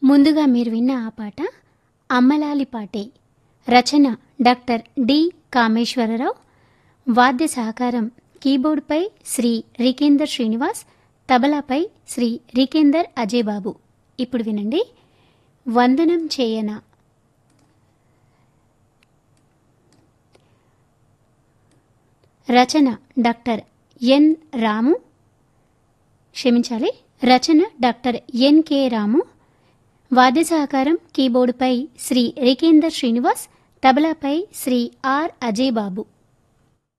ముందుగా మీరు విన్న ఆ పాట అమ్మలాలి పాటే రచన డాక్టర్ డి కామేశ్వరరావు వాద్య సహకారం కీబోర్డ్పై శ్రీ రికేందర్ శ్రీనివాస్ తబలాపై శ్రీ రికేందర్ అజయ్ బాబు ఇప్పుడు వినండి వందనం చేయన రచన డాక్టర్ ఎన్ రాము క్షమించాలి రచన డాక్టర్ ఎన్కే రాము వాద్య సహకారం కీబోర్డుపై శ్రీ రికేందర్ శ్రీనివాస్ తబలాపై శ్రీ ఆర్ అజయ్ బాబు